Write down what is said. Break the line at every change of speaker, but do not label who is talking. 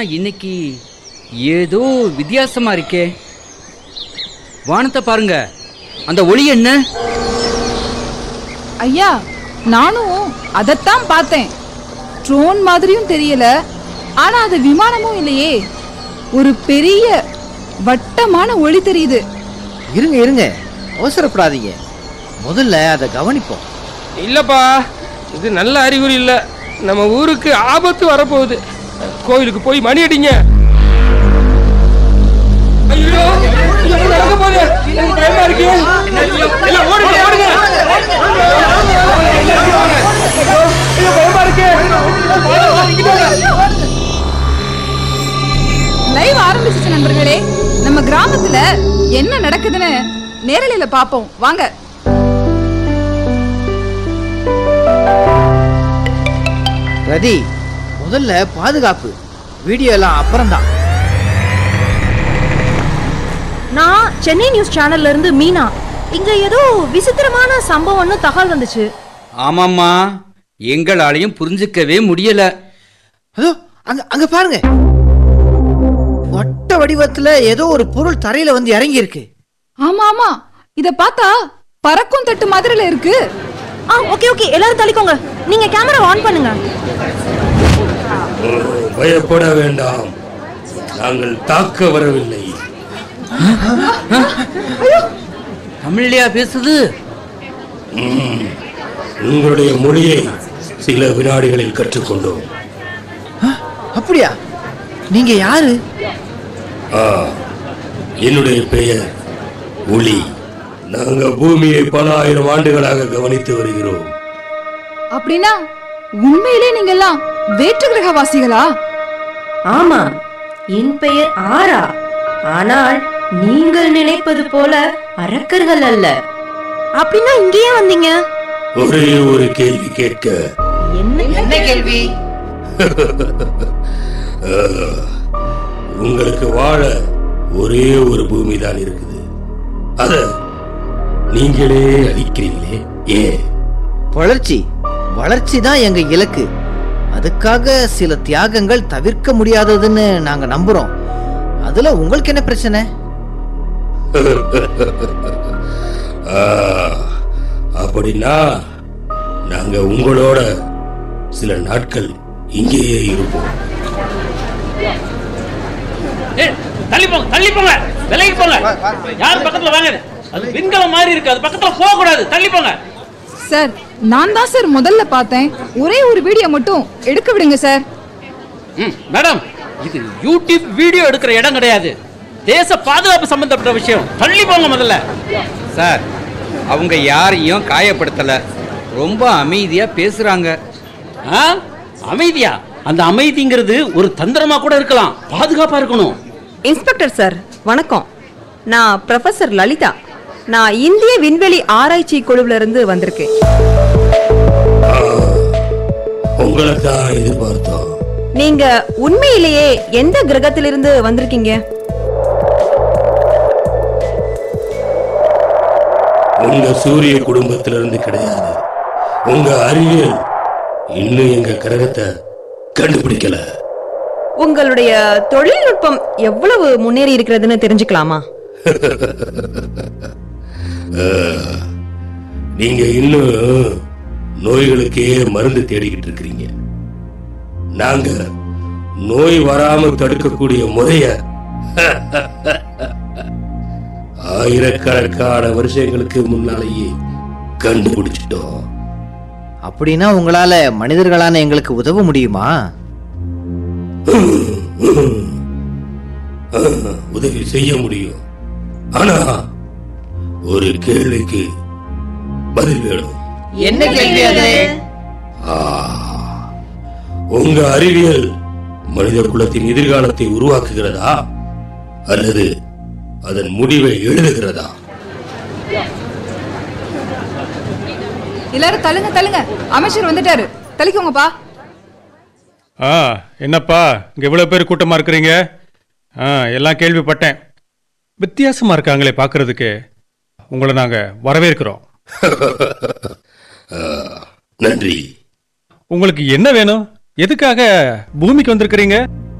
இன்னைக்கு ஏதோ வித்தியாசமா இருக்கே வானத்தை பாருங்க அந்த ஒளி என்ன
ஐயா நானும் அதைத்தான் பார்த்தேன் ட்ரோன் மாதிரியும் தெரியல ஆனா அது விமானமும் இல்லையே ஒரு பெரிய வட்டமான ஒளி தெரியுது
இருங்க இருங்க அவசரப்படாதீங்க முதல்ல அதை கவனிப்போம்
இல்லப்பா இது நல்ல அறிகுறி இல்ல நம்ம ஊருக்கு ஆபத்து வரப்போகுது கோவிலுக்கு போய் மணி அடிங்க ஐயோ என்ன நடக்க போகுது எனக்கு பயமா இருக்கு எல்லாம் ஓடுங்க ஓடுங்க ஐயோ, பயமா இருக்கு
லைவ் ஆரம்பிச்சிச்சு நண்பர்களே நம்ம கிராமத்துல என்ன நடக்குதுன்னு நேரலையில பாப்போம் வாங்க
ரதி முதல்ல பாதுகாப்பு வீடியோ எல்லாம் அப்புறம்தான்
நான் சென்னை நியூஸ் சேனல்ல இருந்து மீனா இங்க ஏதோ விசித்திரமான சம்பவம்னு தகவல் வந்துச்சு
ஆமாம்மா எங்களாலையும் புரிஞ்சுக்கவே முடியல
அதோ அங்க அங்க பாருங்க வட்ட வடிவத்துல ஏதோ ஒரு பொருள் தரையில வந்து இறங்கி இருக்கு
ஆமா ஆமா இத பார்த்தா பறக்கும் தட்டு மாதிரில இருக்கு
ஆ ஓகே ஓகே எல்லாரும் தள்ளிக்கோங்க நீங்க கேமரா ஆன் பண்ணுங்க
பயப்பட வேண்டாம் நாங்கள் தாக்க வரவில்லை
தமிழ்லையா பேசுது
ம், உங்களுடைய மொழியை சில வினாடிகளில் கற்றுக்கொண்டோம்
அப்படியா நீங்க யாரு
ஆ, என்னுடைய பெயர் ஒளி நாங்க பூமியை பல ஆயிரம் ஆண்டுகளாக கவனித்து வருகிறோம்
அப்படின்னா உண்மையிலே நீங்க எல்லாம் வேற்று கிரகவாசிகளா
ஆமா என் பெயர் ஆரா ஆனால் நீங்கள் நினைப்பது போல அரக்கர்கள் அல்ல அப்படின்னா இங்கேயே வந்தீங்க
ஒரே ஒரு கேள்வி கேட்க
என்ன
என்ன கேள்வி
ஆ, உங்களுக்கு வாழ ஒரே ஒரு பூமி தான் இருக்குது அத நீங்களே அழிக்கிறீங்களே ஏன்
வளர்ச்சி வளர்ச்சி தான் எங்க இலக்கு அதுக்காக சில தியாகங்கள் தவிர்க்க முடியாததுன்னு நாங்க நம்புறோம் அதுல உங்களுக்கு என்ன பிரச்சனை
ஆ, அப்படின்னா நாங்க உங்களோட சில நாட்கள் இங்கேயே இருப்போம்
ஏய், தள்ளி போங்க தள்ளி போங்க விலகி போங்க யார் பக்கத்துல வாங்க அது விண்கலம் மாதிரி இருக்கு அது பக்கத்துல போக கூடாது தள்ளி போங்க
சார் நான் தான் சார் முதல்ல பார்த்தேன் ஒரே ஒரு வீடியோ மட்டும் எடுக்க விடுங்க சார்
ம், மேடம் இது யூடியூப் வீடியோ எடுக்கிற இடம் கிடையாது தேச பாதுகாப்பு சம்பந்தப்பட்ட விஷயம் தள்ளி போங்க முதல்ல
சார் அவங்க யாரையும் காயப்படுத்தல ரொம்ப அமைதியா பேசுறாங்க
ஆ? அமைதியா அந்த அமைதிங்கிறது ஒரு தந்திரமா கூட இருக்கலாம் பாதுகாப்பா இருக்கணும்
இன்ஸ்பெக்டர் சார் வணக்கம் நான் ப்ரொஃபசர் லலிதா நான் இந்திய விண்வெளி ஆராய்ச்சி குழுவில இருந்து வந்திருக்கேன்
உங்களை தான் எதிர்பார்த்தோம்
நீங்க உண்மையிலேயே எந்த கிரகத்திலிருந்து வந்திருக்கீங்க
உங்க சூரிய குடும்பத்திலிருந்து கிடையாது உங்க அறிவியல் இன்னும் எங்க கிரகத்தை கண்டுபிடிக்கல
உங்களுடைய தொழில்நுட்பம் எவ்வளவு முன்னேறி இருக்கிறதுன்னு தெரிஞ்சுக்கலாமா
நீங்க இன்னும் நோய்களுக்கே மருந்து தேடிக்கிட்டு இருக்கிறீங்க நாங்க நோய் வராம தடுக்கக்கூடிய முறைய ஆயிரக்கணக்கான வருஷங்களுக்கு முன்னாலேயே கண்டுபிடிச்சிட்டோம்
அப்படின்னா உங்களால மனிதர்களான எங்களுக்கு உதவ முடியுமா
உதவி செய்ய முடியும் ஆனா ஒரு கேள்விக்கு பதில் வேணும்
என்ன கேள்வி அது
ஆ, உங்க அறிவியல் மனித குலத்தின் எதிர்காலத்தை உருவாக்குகிறதா அல்லது அதன் முடிவை எழுதுகிறதா
எல்லாரும் தள்ளுங்க தள்ளுங்க அமைச்சர் வந்துட்டாரு தள்ளிக்கோங்கப்பா
ஆ என்னப்பா இங்கே இவ்வளோ பேர் கூட்டமாக இருக்கிறீங்க ஆ எல்லாம் கேள்விப்பட்டேன் வித்தியாசமாக இருக்காங்களே பார்க்கறதுக்கு உங்களை நாங்கள் வரவேற்கிறோம்
ஆ, நன்றி
உங்களுக்கு என்ன வேணும் எதுக்காக பூமிக்கு வந்திருக்கிறீங்க